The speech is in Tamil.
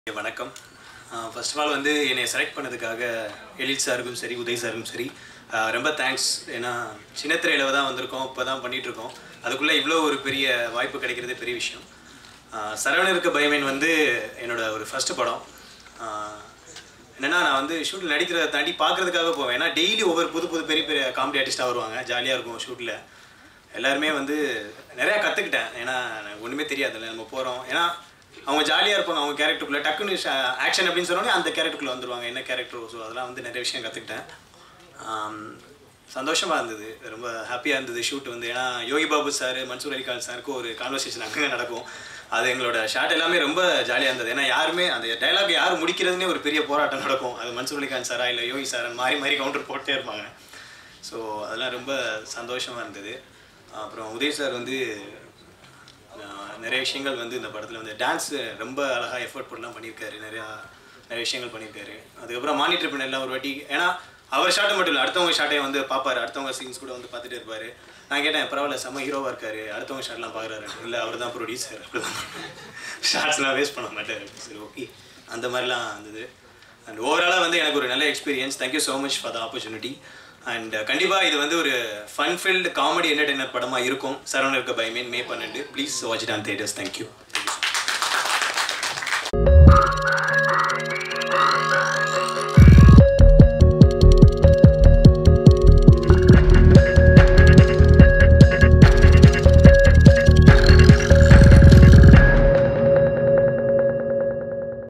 வணக்கம் ஃபர்ஸ்ட் ஆஃப் ஆல் வந்து என்னை செலக்ட் பண்ணதுக்காக எலிட் சாருக்கும் சரி உதய் சாருக்கும் சரி ஆஹ் ரொம்ப தேங்க்ஸ் ஏன்னா சின்ன திரையில தான் வந்திருக்கோம் இப்போ தான் பண்ணிகிட்ருக்கோம் அதுக்குள்ளே இவ்வளோ ஒரு பெரிய வாய்ப்பு கிடைக்கிறதே பெரிய விஷயம் ஆஹ் சரவணருக்கு பயமேன் வந்து என்னோட ஒரு ஃபர்ஸ்ட் படம் ஆஹ் என்னன்னா நான் வந்து ஷூட்டில் நடிக்கிறத தாண்டி பார்க்கறதுக்காக போவேன் ஏன்னா டெய்லி ஒவ்வொரு புது புது பெரிய பெரிய காமெடி ஆர்டிஸ்ட்டாக வருவாங்க ஜாலியாக இருக்கும் ஷூட்டில் எல்லாருமே வந்து நிறையா கற்றுக்கிட்டேன் ஏன்னா எனக்கு ஒன்றுமே தெரியாதுல்ல நம்ம போகிறோம் ஏன்னா அவங்க ஜாலியாக இருப்பாங்க அவங்க கேரக்டருக்குள்ளே டக்குன்னு ஆக்ஷன் அப்படின்னு சொன்னோடனே அந்த கேரக்டருக்குள்ளே வந்துருவாங்க என்ன கேரக்டர் ஸோ அதெல்லாம் வந்து நிறைய விஷயம் கற்றுக்கிட்டேன் சந்தோஷமாக இருந்தது ரொம்ப ஹாப்பியாக இருந்தது ஷூட் வந்து ஏன்னா யோகி பாபு சார் மன்சூர் அலிகான் சாருக்கு ஒரு கான்வர்சேஷன் அங்கே நடக்கும் அது எங்களோட ஷாட் எல்லாமே ரொம்ப ஜாலியாக இருந்தது ஏன்னா யாருமே அந்த டைலாக் யார் முடிக்கிறதுனே ஒரு பெரிய போராட்டம் நடக்கும் அது மன்சூர் அலிகான் சாரா இல்லை யோகி சாரா மாறி மாறி கவுண்டர் போட்டே இருப்பாங்க ஸோ அதெல்லாம் ரொம்ப சந்தோஷமாக இருந்தது அப்புறம் உதய் சார் வந்து ஆஹ், நிறைய விஷயங்கள் வந்து இந்த படத்தில் வந்து டான்ஸ் ரொம்ப அழகாக எஃபர்ட் போட்டுலாம் பண்ணியிருக்காரு நிறையா நிறைய விஷயங்கள் பண்ணியிருக்காரு அதுக்கப்புறம் மானிட்டர் பண்ண எல்லாம் ஒரு வாட்டி ஏன்னா அவர் ஷாட்டை மட்டும் இல்லை அடுத்தவங்க ஷாட்டையும் வந்து பார்ப்பாரு அடுத்தவங்க சீன்ஸ் கூட வந்து பார்த்துட்டு இருப்பாரு நான் கேட்டேன் பரவாயில்ல செம்ம ஹீரோவாக இருக்காரு அடுத்தவங்க ஷாட்லாம் பார்க்குறாரு இல்லை அவர் தான் ப்ரொடியூசர் அப்படிதான் ஷார்ட்ஸ்லாம் வேஸ்ட் பண்ண மாட்டார் சரி ஓகே அந்த மாதிரிலாம் இருந்தது அண்ட் ஓவராலாக வந்து எனக்கு ஒரு நல்ல experience thank you so much for the opportunity and கண்டிப்பாக இது வந்து ஒரு ஃபன் ஃபில்டு காமெடி என்டர்டைனர் படமாக இருக்கும் சரவண இருக்க பை மீன் மே பன்னெண்டு please watch it on theatres thank you